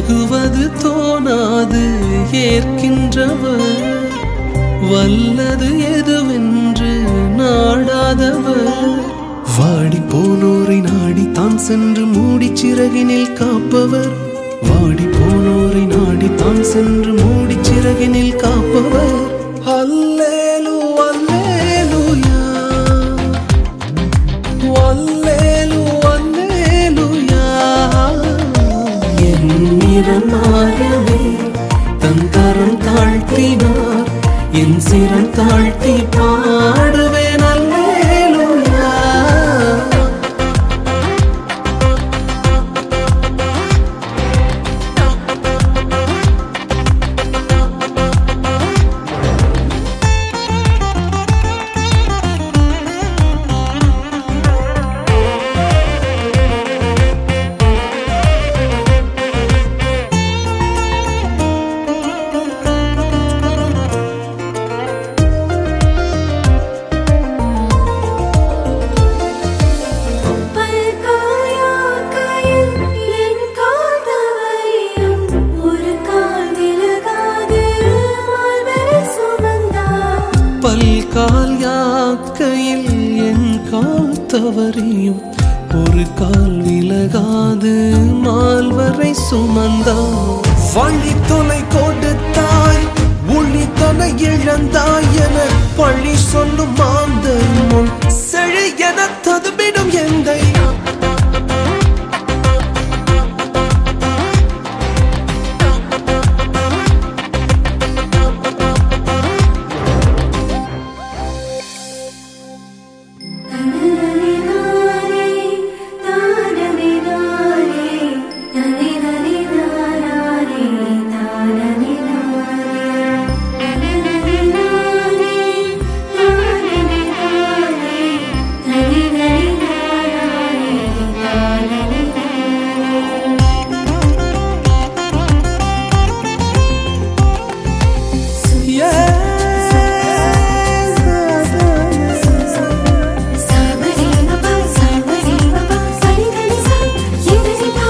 தகுவது தோணாது ஏற்கின்றவர் வல்லது எதுவென்று நாடாதவர் வாடி போனோரை நாடி தான் சென்று மூடி சிறகினில் காப்பவர் வாடி போனோரை நாடி தான் சென்று மூடி சிறகினில் காப்பவர் அல்லேலு அல்லேலூயா அல்லேலு அல்லேலூயா என் நிறமாறவே தன் தரம் தாழ்த்தினார் என் சிரம் தாழ்த்தி பாடுவேன் அல்லேலூயா பல்காயாக்கையில் என் காதவரையும் ஒரு கால் விலகாது மார்பரை சுமந்தார் பல்கால் யாக்கையில் என் கால் தவறியும் ஒரு கால் விலகாது மால்வரை சுமந்தா வழி தொலை கொடுத்தாய் ஒளி தொலை இழந்தாய் என பழி சொல்லும் மாந்தர் முன் செழி என ததுபிடும் எந்தை தனனனினாரே தானனினாரே தனிதனினாரே தானனினாரே தனனனினாரே தானனினாரே தனிதனினாரே தானனினாரே சாபரீமபா சாபரீமபா சரிதனிசா யதனிபா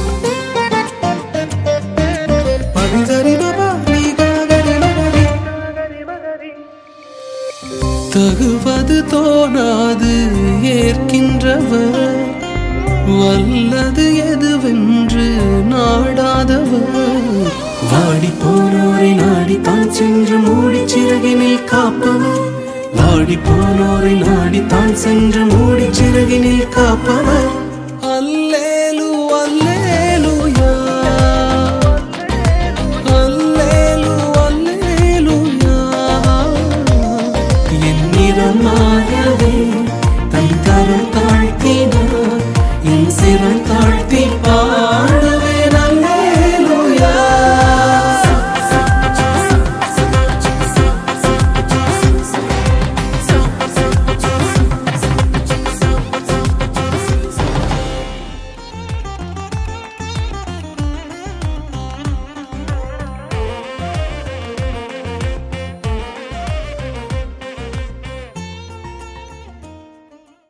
தகுவது தோணாது ஏற்கின்றவர் வல்லது எதுவென்று நாடாதவர் வாடி போனோரை நாடி தான் சென்று மூடி சிறகினில் காப்பவர் வாடி போனோரை நாடி தான் சென்று மூடி சிறகினில் காப்பவர்